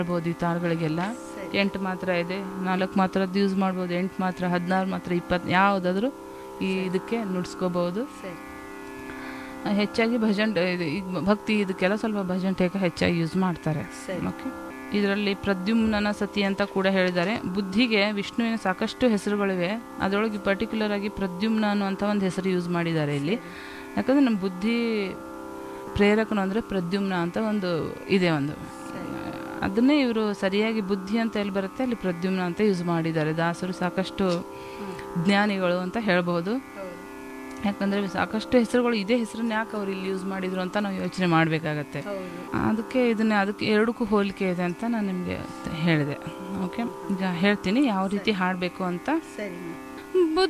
ಮಾಡ್ಬೋದು ಈ ತಾಳ್ಗಳಿಗೆಲ್ಲ ಸರಿ ಎಂಟು ಮಾತ್ರ ಇದೆ ನಾಲ್ಕು ಮಾತ್ರದ್ದು ಯೂಸ್ ಮಾಡ್ಬೋದು ಎಂಟು ಮಾತ್ರ ಹದಿನಾರು ಮಾತ್ರ ಇಪ್ಪತ್ತು ಯಾವುದಾದ್ರೂ ಈ ಇದಕ್ಕೆ ನುಡ್ಸ್ಕೋಬೋದು ಸರಿ ಹೆಚ್ಚಾಗಿ ಭಜನ್ ಇದು ಈಗ ಭಕ್ತಿ ಇದಕ್ಕೆಲ್ಲ ಸ್ವಲ್ಪ ಭಜನ್ ಟೇಕ ಹೆಚ್ಚಾಗಿ ಯೂಸ್ ಮಾಡ್ತಾರೆ ಸರಿ ಓಕೆ ಇದರಲ್ಲಿ ಪ್ರದ್ಯುಮ್ನನ ಸತಿ ಅಂತ ಕೂಡ ಹೇಳಿದ್ದಾರೆ ಬುದ್ಧಿಗೆ ವಿಷ್ಣುವಿನ ಸಾಕಷ್ಟು ಹೆಸರುಗಳಿವೆ ಅದರೊಳಗೆ ಪರ್ಟಿಕ್ಯುಲರ್ ಆಗಿ ಪ್ರದ್ಯುಮ್ನ ಅನ್ನುವಂಥ ಒಂದು ಹೆಸರು ಯೂಸ್ ಮಾಡಿದ್ದಾರೆ ಇಲ್ಲಿ ಯಾಕಂದ್ರೆ ನಮ್ಮ ಬುದ್ಧಿ ಪ್ರೇರಕನು ಅಂದರೆ ಪ್ರದ್ಯುಮ್ನ ಅಂತ ಒಂದು ಇದೆ ಒಂದು ಸರಿ ಅದನ್ನೇ ಇವರು ಸರಿಯಾಗಿ ಬುದ್ಧಿ ಅಂತ ಎಲ್ಲಿ ಬರುತ್ತೆ ಅಲ್ಲಿ ಪ್ರದ್ಯುಮ್ನ ಅಂತ ಯೂಸ್ ಮಾಡಿದ್ದಾರೆ ದಾಸರು ಸಾಕಷ್ಟು ಹ್ಮ್. ಜ್ಞಾನಿಗಳು ಅಂತ ಹೇಳ್ಬೋದು ಹೌದು ಯಾಕಂದರೆ ಸಾಕಷ್ಟು ಹೆಸರುಗಳು ಇದೇ ಹೆಸರನ್ನ ಯಾಕೆ ಅವ್ರು ಇಲ್ಲಿ ಯೂಸ್ ಮಾಡಿದ್ರು ಅಂತ ನಾವು ಯೋಚನೆ ಮಾಡಬೇಕಾಗತ್ತೆ ಹೌದು ಅದಕ್ಕೆ ಇದನ್ನ ಅದಕ್ಕೆ ಎರಡಕ್ಕೂ ಹೋಲಿಕೆ ಇದೆ ಅಂತ ನಾನು ನಿಮಗೆ ಹೇಳಿದೆ ಓಕೆ ಈಗ ಹೇಳ್ತೀನಿ ಯಾವ ರೀತಿ ಹಾಡಬೇಕು ಅಂತ ಸರಿ ಮ್ಯಾಮ್ ಬುದ್ಧಿ